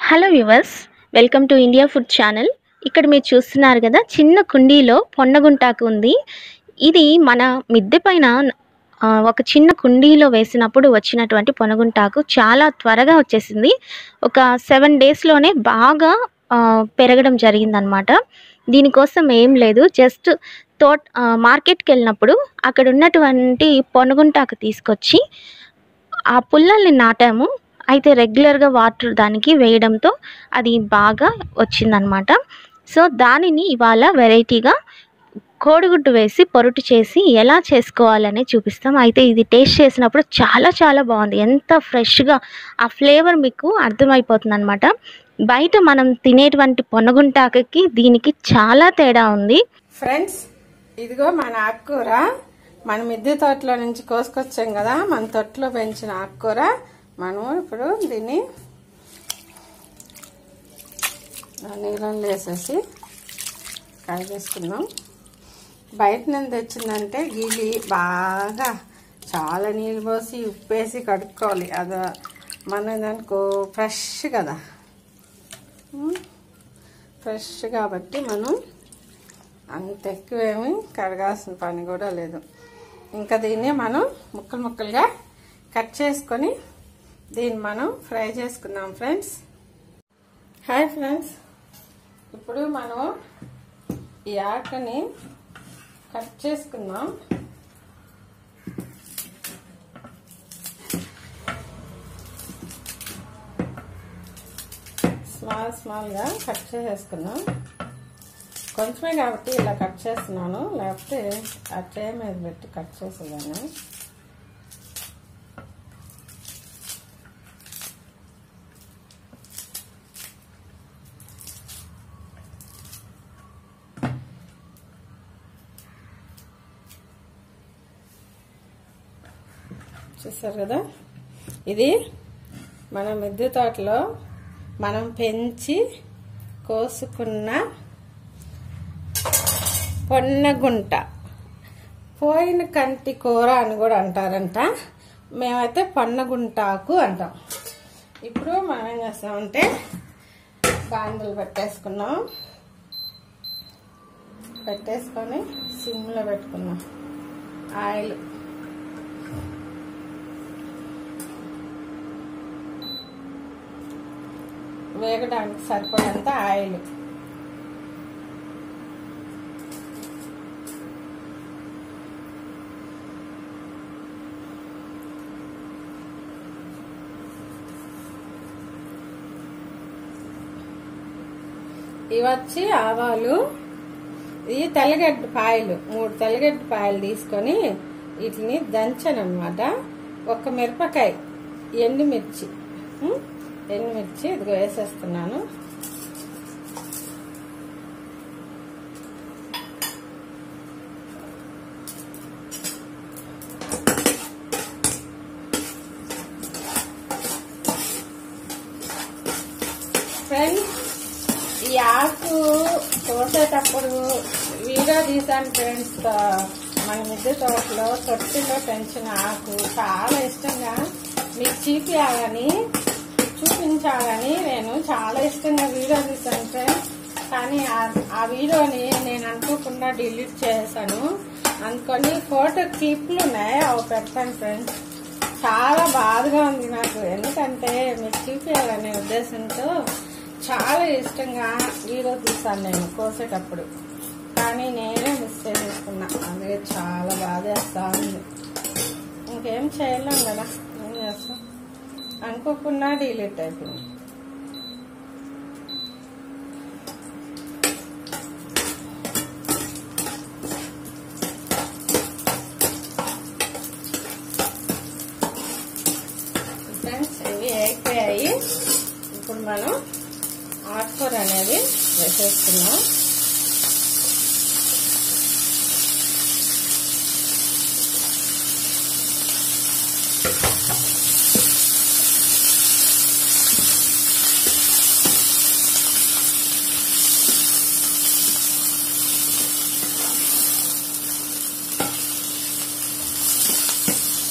Hello viewers welcome to India food channel ఇక్కడ మీరు చూస్తున్నారు కదా చిన్న కుండీలో పొన్నగుంటాకు ఉంది ఇది మన మిద్దె పైన ఆ, ఒక చిన్న కుండీలో వేసినప్పుడు వచ్చినటువంటి పొనగుంటాకు చాలా త్వరగా వచ్చేసింది ఒక సెవెన్ డేస్లోనే బాగా ఆ, పెరగడం జరిగిందనమాట దీనికోసం ఏం లేదు జస్ట్ తోట ఆ, మార్కెట్కి వెళ్ళినప్పుడు అక్కడ ఉన్నటువంటి పొనగుంటాకు తీసుకొచ్చి ఆ పుల్లల్ని నాటాము అయితే రెగ్యులర్గా వాటర్ దానికి వేయడంతో అది బాగా వచ్చిందనమాట సో దానిని ఇవాళ వెరైటీగా కోడిగుడ్డు వేసి పొరుటు చేసి ఎలా చేసుకోవాలని చూపిస్తాం అయితే ఇది టేస్ట్ చేసినప్పుడు చాలా చాలా బాగుంది ఎంత ఫ్రెష్గా ఆ ఫ్లేవర్ మీకు అర్థమైపోతుంది అనమాట బయట మనం తినేటువంటి పొనగుంటాకకి దీనికి చాలా తేడా ఉంది ఫ్రెండ్స్ ఇదిగో మన ఆకుకూర మన మిద్దె తోటలో నుంచి కోసుకొచ్చాం కదా మన తొట్టులో పెంచిన ఆకుకూర మనం ఇప్పుడు దీన్ని నీళ్ళలో వేసేసి కడిగేసుకుందాం బయట నుంచి తెచ్చిందంటే గిలి బాగా చాలా నీళ్ళు పోసి ఉప్పేసి కడుక్కోవాలి అది మన దానికో ఫ్రెష్ కదా ఫ్రెష్ కాబట్టి మనం అంత ఎక్కువేమి కడగాల్సిన పని కూడా లేదు ఇంకా దీన్ని మనం ముక్కలు ముక్కలుగా కట్ చేసుకొని దీన్ని మనం ఫ్రై చేసుకుందాం ఫ్రెండ్స్ హాయ్ ఫ్రెండ్స్ ఇప్పుడు మనం ఈ ఆకుని కట్ చేసుకుందాం స్మాల్ స్మాల్గా కట్ చేసేసుకుందాం కొంచెమే కాబట్టి ఇలా కట్ చేస్తున్నాను లేకపోతే ఆ ట్రే మీద పెట్టి కట్ చేసేదాన్ని చూసారు కదా ఇది మన మిద్దె తోటలో మనం పెంచి కోసుకున్న పొన్నగుంట పోయిన కంటి కూర అని కూడా అంటారంట మేమైతే పొన్నగుంటాకు అంటాం ఇప్పుడు మనం ఏం చేస్తామంటే బాండలు పెట్టేసుకున్నాం పెట్టేసుకొని సిమ్లో పెట్టుకున్నాం ఆయిల్ వేగడానికి సరిపడంత ఆయిల్ ఇవి వచ్చి ఆవాలు ఇవి తెల్లగడ్డ పాయలు మూడు తెల్లగడ్డ పాయలు తీసుకొని వీటిని దంచాను అనమాట ఒక మిరపకాయ ఎండుమిర్చి ఉం? ఎండుమిర్చి ఇదిగో వేసేస్తున్నాను ఫ్రెండ్స్ ఈ ఆకు కోసేటప్పుడు వీడియో తీసాను ఫ్రెండ్స్ మన మిద్దె తోటలో తొట్టిలో పెంచిన ఆకు చాలా ఇష్టంగా మీకు చూపించాలని చూపించాలని నేను చాలా ఇష్టంగా వీడియో తీసాను ఫ్రెండ్స్ కానీ ఆ- ఆ వీడియోని నేను అనుకోకుండా డిలీట్ చేశాను అందుకని ఫోటో క్లిప్లు ఉన్నాయి అవి పెడతాను ఫ్రెండ్స్ చాలా బాధగా ఉంది నాకు ఎందుకంటే మీకు చూపించాలనే ఉద్దేశంతో చాలా ఇష్టంగా వీడియో తీసాను నేను కోసేటప్పుడు కానీ నేనే మిస్ చేసేసుకున్నా అందుకే చాలా బాధ వేస్తా ఉంది ఇంకేం చేయలేం కదా ఏం చేస్తాం అనుకోకుండా డిలీట్ అయిపోయింది ఫ్రెండ్స్ ఇవి అయిపోయాయి ఇప్పుడు మనం ఆకుకూర అనేది వేసేస్తున్నాం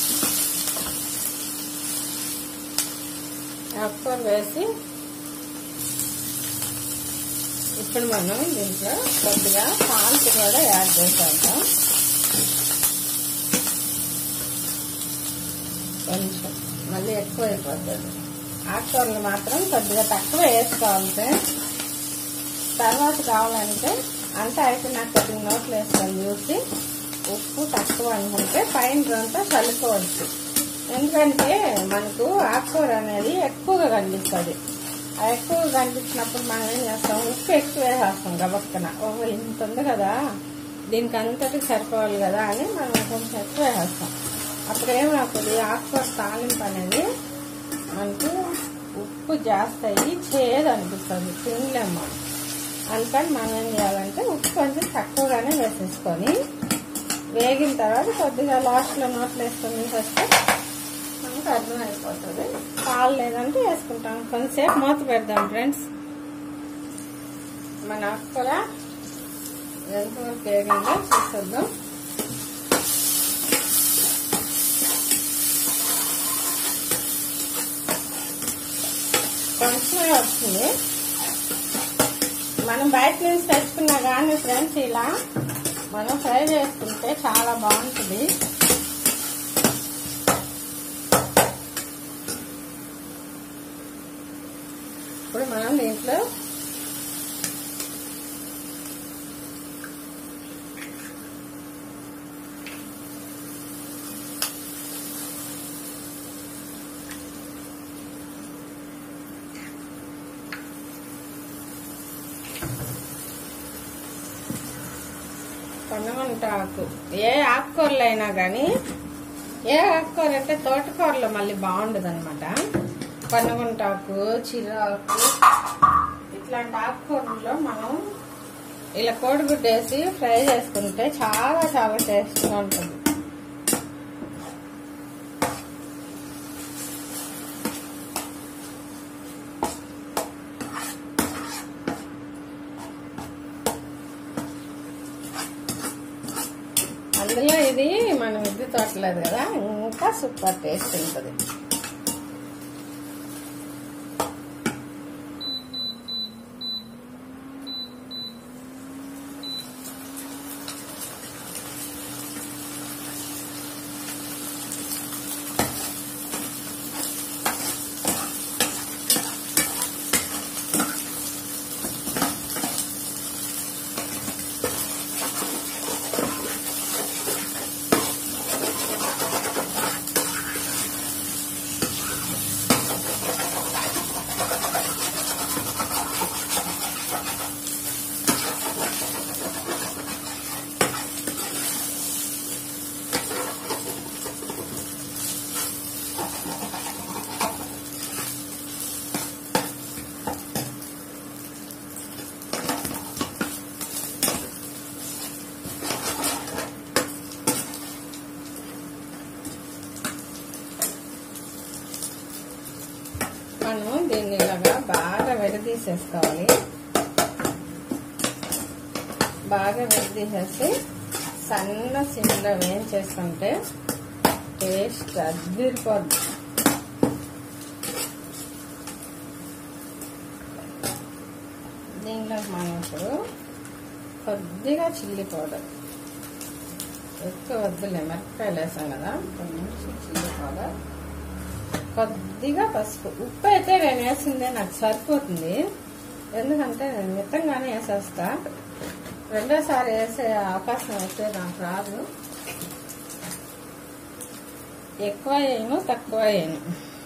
ఆకుకూర వేసి ఇప్పుడు మనం దీంట్లో కొద్దిగా సాల్ట్ కూడా యాడ్ చేసేద్దాం కొంచెం మళ్ళీ ఎక్కువ అయిపోతుంది ఆకుకూరలు మాత్రం కొద్దిగా తక్కువ వేసుకోవాలి ఫ్రెండ్స్ తర్వాత కావాలంటే అంటే అయితే నాకు కొద్దిగా నోట్లు వేసుకొని చూసి ఉప్పు తక్కువ అనుకుంటే పైన అంతా చల్లుకోవచ్చు ఎందుకంటే మనకు ఆకుకూర అనేది ఎక్కువగా కనిపిస్తుంది ఆ ఎక్కువగా కనిపించినప్పుడు మనం ఏం చేస్తాం ఉప్పు ఎక్కువ వేసేస్తాం గబక్కన ఓ ఇంత ఉంది కదా దీనికి అంతటికి సరిపోవాలి కదా అని మనం కొంచెం ఎక్కువ వేసేస్తాం అప్పుడు ఏమవుతుంది ఆకుకూర తాలింపు అనేది మనకు ఉప్పు జాస్తి అయ్యి చేదు అనిపిస్తుంది తినలేము మనం అందుకని మనం ఏం చేయాలంటే ఉప్పు కొంచెం తక్కువగానే వేసేసుకొని వేగిన తర్వాత కొద్దిగా లాస్ట్లో నోట్లు వేసుకొని వస్తే మనకు అర్థమైపోతుంది పాలు లేదంటే వేసుకుంటాం కొంతసేపు మూత పెడదాం ఫ్రెండ్స్ మన అక్కల ఎంతవరకు వేగిందో చూసేద్దాం కొంచెమే వచ్చింది మనం బయట నుంచి తెచ్చుకున్నా కానీ ఫ్రెండ్స్ ఇలా మనం ఫ్రై చేసుకుంటే చాలా బాగుంటుంది ఇప్పుడు మనం దీంట్లో పొన్నమంట ఆకు ఏ ఆకుకూరలు అయినా కానీ ఏ ఆకుకూర అయితే తోటకూరలో మళ్ళీ బాగుండదు అనమాట పొన్నగుంటాకు చిరాకు ఇట్లాంటి ఆకుకూరల్లో మనం ఇలా కోడిగుడ్డు వేసి ఫ్రై చేసుకుంటే చాలా చాలా టేస్ట్గా ఉంటుంది అందులో ఇది మనం ఇది తోటలేదు కదా ఇంకా సూపర్ టేస్ట్ ఉంటుంది మనం దీన్ని ఇలాగా బాగా విడదీసేసుకోవాలి బాగా విడదీసేసి సన్న సిమ్లో వేయించేసుకుంటే టేస్ట్ అద్దిరిపోద్ది దీనిలో మనం ఇప్పుడు కొద్దిగా చిల్లీ పౌడర్ ఎక్కువ వద్దులే మిరపకాయలు వేసాం కదా కొంచెం చిల్లీ పౌడర్ కొద్దిగా పసుపు ఉప్పు అయితే నేను వేసిందే నాకు సరిపోతుంది ఎందుకంటే నేను మితంగానే వేసేస్తా రెండోసారి వేసే అవకాశం అయితే నాకు రాదు ఎక్కువ వేయను తక్కువ వేయను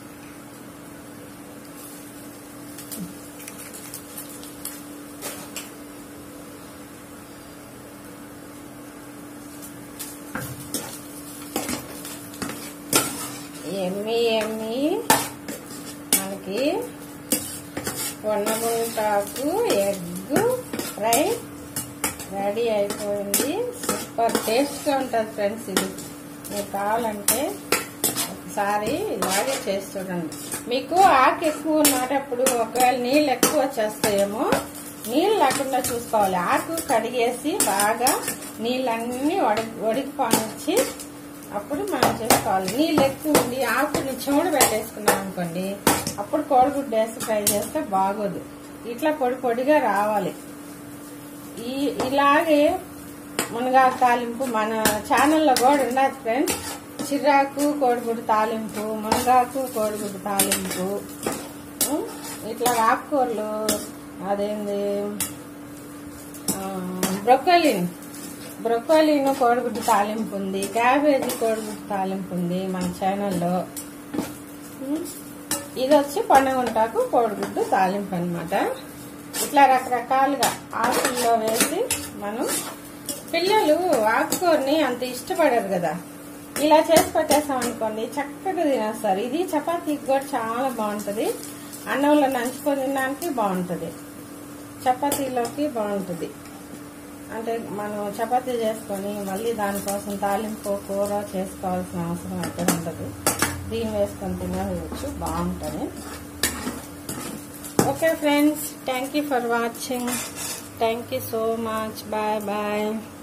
ఎమ్మి ఎమ్మి మనకి వండముంటాకు ఎగ్ ఫ్రై రెడీ అయిపోయింది సూపర్ టేస్ట్గా ఉంటుంది ఫ్రెండ్స్ ఇది మీకు కావాలంటే ఒకసారి ఇలాగే చేసి చూడండి మీకు ఆకు ఎక్కువ ఉన్నటప్పుడు ఒకవేళ నీళ్ళు ఎక్కువ వచ్చేస్తాయేమో నీళ్ళు లేకుండా చూసుకోవాలి ఆకు కడిగేసి బాగా నీళ్ళన్నీ వడి వడికిపానిచ్చి అప్పుడు మనం చేసుకోవాలి నీళ్ళు ఎక్కువ ఉండి ఆకుని చెవుడు పెట్టేసుకున్నాం అనుకోండి అప్పుడు కోడిగుడ్డు వేసి ఫ్రై చేస్తే బాగోదు ఇట్లా పొడి పొడిగా రావాలి ఈ ఇలాగే మునగాకు తాలింపు మన ఛానల్లో కూడా ఉన్నది ఫ్రెండ్స్ చిరాకు కోడిగుడ్డు తాలింపు మునగాకు కోడిగుడ్డు తాలింపు ఉం? ఇట్లా ఆకుకూరలు అదేంది బ్రొకోలిన్ బ్రొకోలిన్ కోడిగుడ్డు తాలింపు ఉంది క్యాబేజీ కోడిగుడ్డు తాలింపు ఉంది మన ఛానల్లో ఉం? ఇది వచ్చి పండుగుంటాకు కోడిగుడ్డు తాలింపు అన్నమాట ఇట్లా రకరకాలుగా ఆకుల్లో వేసి మనం పిల్లలు ఆకుకూరని అంత ఇష్టపడరు కదా ఇలా చేసి పెట్టేసాం అనుకోండి చక్కగా తినేస్తారు ఇది చపాతీకి కూడా చాలా బాగుంటుంది అన్నంలో నంచుకొని తినడానికి బాగుంటుంది చపాతీలోకి బాగుంటుంది అంటే మనం చపాతీ చేసుకొని మళ్ళీ దానికోసం తాలింపు కూర చేసుకోవాల్సిన అవసరం అయితే ఉండదు దీన్ని వేసుకొని తినవచ్చు బాగుంటుంది okay friends thank you for watching thank you so much bye bye